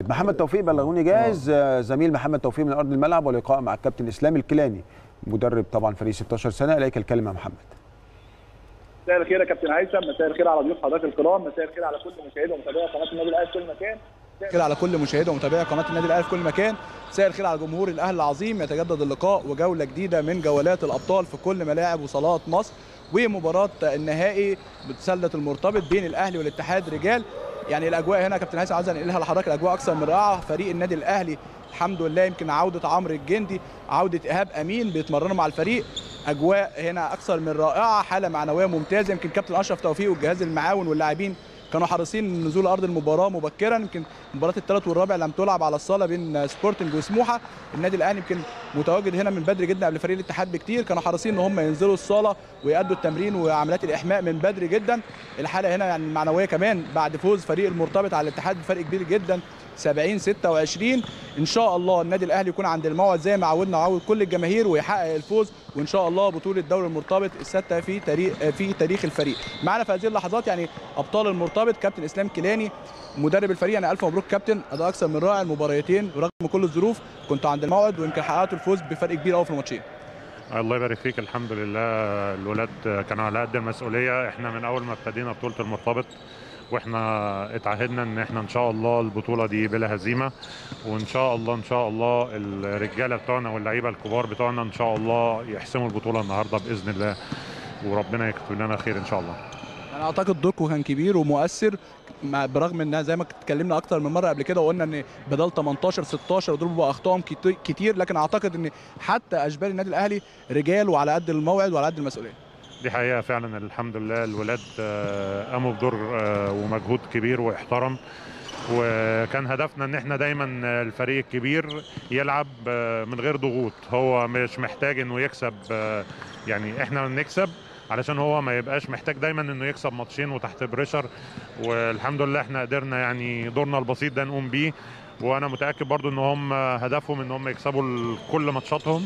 محمد توفيق بلغوني جاهز آه، زميل محمد توفيق من ارض الملعب ولقاء مع الكابتن اسلام الكيلاني مدرب طبعا فريق 16 سنه اليك الكلمه يا محمد مساء الخير يا كابتن هيثم مساء الخير على ضيوف حضرتك الكرام مساء الخير على كل مشاهدي ومتابعي قناه النادي الاهلي في كل مكان خير على كل مشاهدي ومتابعي قناه النادي الاهلي في كل مكان مساء الخير على جمهور الاهلي العظيم يتجدد اللقاء وجوله جديده من جولات الابطال في كل ملاعب وصالات مصر ومباراه النهائي بتسله المرتبط بين الاهلي والاتحاد رجال يعني الاجواء هنا يا كابتن هيثم عايز انقلها لحضرتك الاجواء اكثر من رائعه فريق النادي الاهلي الحمد لله يمكن عوده عمرو الجندي عوده ايهاب امين بيتمرنوا مع الفريق اجواء هنا اكثر من رائعه حاله معنويه ممتازه يمكن كابتن اشرف توفيق والجهاز المعاون واللاعبين كانوا حريصين نزول ارض المباراه مبكرا يمكن مباراه الثالث والرابع لم تلعب على الصاله بين سبورتنج وسموحه النادي الاهلي يمكن متواجد هنا من بدري جدا قبل فريق الاتحاد بكتير كانوا حريصين ان هم ينزلوا الصاله ويأدوا التمرين وعمليات الاحماء من بدري جدا الحاله هنا يعني معنويه كمان بعد فوز فريق المرتبط على الاتحاد بفرق كبير جدا 70 26 ان شاء الله النادي الاهلي يكون عند الموعد زي ما عودنا وعود كل الجماهير ويحقق الفوز وان شاء الله بطوله دوري المرتبط السادسه في تاريخ في تاريخ الفريق معنا في هذه اللحظات يعني ابطال المرتبط كابتن اسلام كيلاني مدرب الفريق يعني الف مبروك كابتن اداء اكثر من رائع المباراتين ورغم كل الظروف كنتوا عند الموعد ويمكن حققتوا الفوز بفرق كبير قوي في الماتشين الله يبارك فيك الحمد لله الولاد كانوا على قد المسؤوليه احنا من اول ما ابتدينا بطوله المرتبط واحنا اتعهدنا ان احنا ان شاء الله البطوله دي بلا هزيمه وان شاء الله ان شاء الله الرجاله بتوعنا واللعيبه الكبار بتوعنا ان شاء الله يحسموا البطوله النهارده باذن الله وربنا يكتب لنا خير ان شاء الله انا اعتقد دوركم كان كبير ومؤثر مع- برغم ان زي ما اتكلمنا اكتر من مره قبل كده وقلنا ان بدل 18 16 ودول بيبقى اخطائهم كتي- كتير لكن اعتقد ان حتى اشبال النادي الاهلي رجال وعلى قد الموعد وعلى قد المسؤوليه دي حقيقه فعلا الحمد لله الولاد آه، قاموا بدور آه، ومجهود كبير واحترم وكان هدفنا ان احنا دايما الفريق الكبير يلعب آه، من غير ضغوط هو مش محتاج انه يكسب آه، يعني احنا نكسب علشان هو ما يبقاش محتاج دايما انه يكسب ماتشين وتحت بريشر والحمد لله احنا قدرنا يعني دورنا البسيط ده نقوم بيه وانا متاكد برضو ان هم هدفهم ان هم يكسبوا ال- كل ماتشاتهم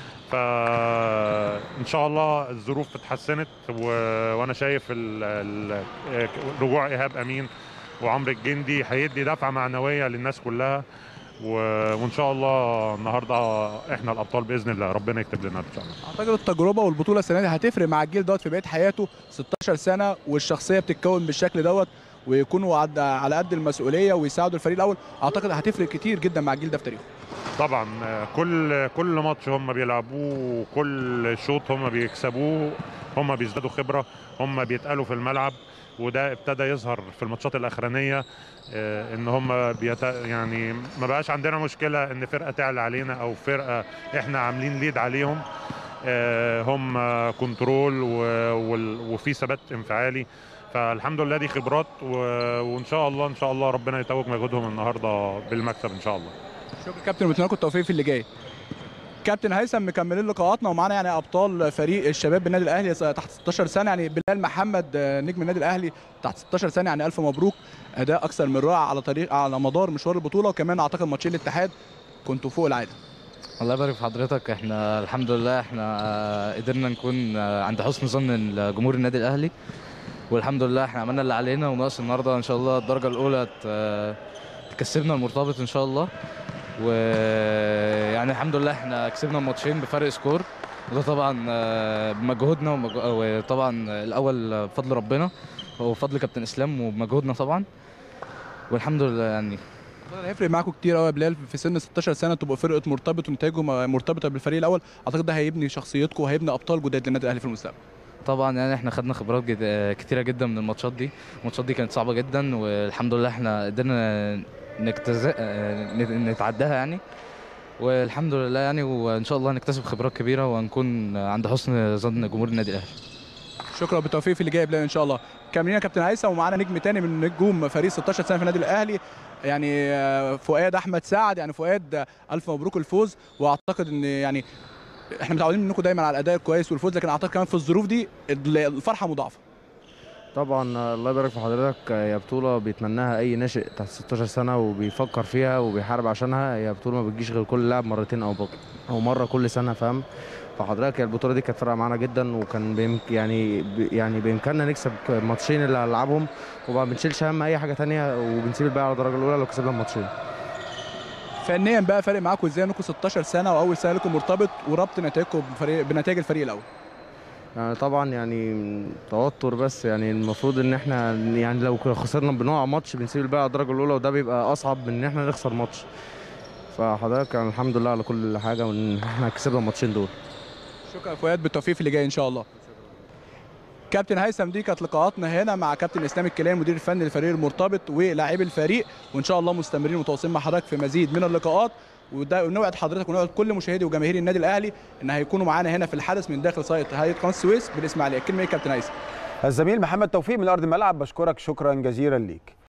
فان شاء الله الظروف اتحسنت و... وانا شايف ال... ال... رجوع ايهاب امين وعمرو الجندي هيدي دفعه معنويه للناس كلها و... وان شاء الله النهارده احنا الابطال باذن الله ربنا يكتب لنا ان شاء الله اعتقد التجربه والبطوله السنه دي هتفرق مع الجيل دوت في بقيه حياته 16 سنه والشخصيه بتتكون بالشكل دوت ويكونوا عد- على قد المسؤوليه ويساعدوا الفريق الاول اعتقد هتفرق كتير جدا مع الجيل ده في تاريخه طبعا آه، كل كل ماتش هم بيلعبوه كل شوط هم بيكسبوه هم بيزدادوا خبره هم بيتقالوا في الملعب وده ابتدى يظهر في الماتشات الاخرانيه آه، ان هم بيت... يعني ما بقاش عندنا مشكله ان فرقه تعلى علينا او فرقه احنا عاملين ليد عليهم آه، هم كنترول و... وال- وفي ثبات انفعالي فالحمد لله دي خبرات و... وان شاء الله ان شاء الله ربنا يتوج مجهودهم النهارده بالمكسب ان شاء الله شكرا كابتن وبتمنى لكم التوفيق في اللي جاي كابتن هيثم مكملين لقاءاتنا ومعانا يعني ابطال فريق الشباب بالنادي الاهلي تحت 16 سنه يعني بلال محمد آه، نجم النادي الاهلي تحت 16 سنه يعني الف مبروك اداء اكثر من رائع على طريق على مدار مشوار البطوله وكمان اعتقد ماتشين الاتحاد كنتوا فوق العاده الله يبارك في حضرتك احنا الحمد لله احنا آه، قدرنا نكون آه، عند حسن ظن جمهور النادي الاهلي والحمد لله احنا عملنا اللي علينا وناقص النهارده ان شاء الله الدرجه الاولى ت- تكسبنا المرتبط ان شاء الله ويعني الحمد لله احنا كسبنا الماتشين بفرق سكور وده طبعا آه، بمجهودنا ومج- وطبعا الاول بفضل ربنا وبفضل كابتن اسلام وبمجهودنا طبعا والحمد لله يعني أعتقد هيفرق معاكم كتير قوي يا بلال في سن 16 سنه تبقوا فرقه مرتبط ونتائجهم مرتبطه بالفريق الاول اعتقد ده هيبني شخصيتكم وهيبني ابطال جداد للنادي الاهلي في المستقبل طبعا يعني احنا خدنا خبرات جد... آه، كتيره جدا من الماتشات دي الماتشات دي كانت صعبه جدا والحمد لله احنا قدرنا نجتز... آه، نت- نتعداها يعني والحمد لله يعني وان شاء الله نكتسب خبرات كبيره ونكون عند حسن ظن جمهور النادي الاهلي شكرا بالتوفيق في اللي جاي يا بلال ان شاء الله كاملين يا كابتن هيثم ومعانا نجم تاني من نجوم فريق 16 سنه في النادي الاهلي يعني آه، فؤاد احمد سعد يعني فؤاد آه، الف مبروك الفوز واعتقد ان يعني احنا متعودين منكم دايما على الاداء الكويس والفوز لكن اعتقد كمان في الظروف دي الفرحه مضاعفه طبعا آه، الله يبارك في حضرتك آه، هي بطولة بيتمناها أي ناشئ تحت 16 سنة وبيفكر فيها وبيحارب عشانها هي بطولة ما بتجيش غير كل لاعب مرتين أو بق أو مرة كل سنة فاهم فحضرتك هي البطولة دي كانت فارقة معانا جدا وكان بيمك يعني ب- يعني بإمكاننا نكسب الماتشين اللي هنلعبهم وما بنشيلش هم أي حاجة تانية وبنسيب الباقي على الدرجة الأولى لو كسبنا الماتشين فنيا بقى فارق معاكم ازاي انكم 16 سنه واول سنه لكم مرتبط وربط نتائجكم بفريق بنتائج الفريق الاول يعني طبعا يعني توتر بس يعني المفروض ان احنا يعني لو خسرنا بنقع ماتش بنسيب الباقي على الدرجه الاولى وده بيبقى اصعب من ان احنا نخسر ماتش فحضرتك يعني الحمد لله على كل حاجه وان احنا كسبنا الماتشين دول شكرا يا فؤاد بالتوفيق في اللي جاي ان شاء الله كابتن هيثم دي كانت لقاءاتنا هنا مع كابتن اسلام الكيلاني المدير الفني للفريق المرتبط ولاعبي الفريق وان شاء الله مستمرين متواصلين مع حضرتك في مزيد من اللقاءات وده ونوعد حضرتك ونوعد كل مشاهدي وجماهير النادي الاهلي ان هيكونوا معانا هنا في الحدث من داخل سايت هيئه قناه السويس بالاسماعيليه كلمه ايه كابتن هيثم الزميل محمد توفيق من ارض الملعب بشكرك شكرا جزيلا ليك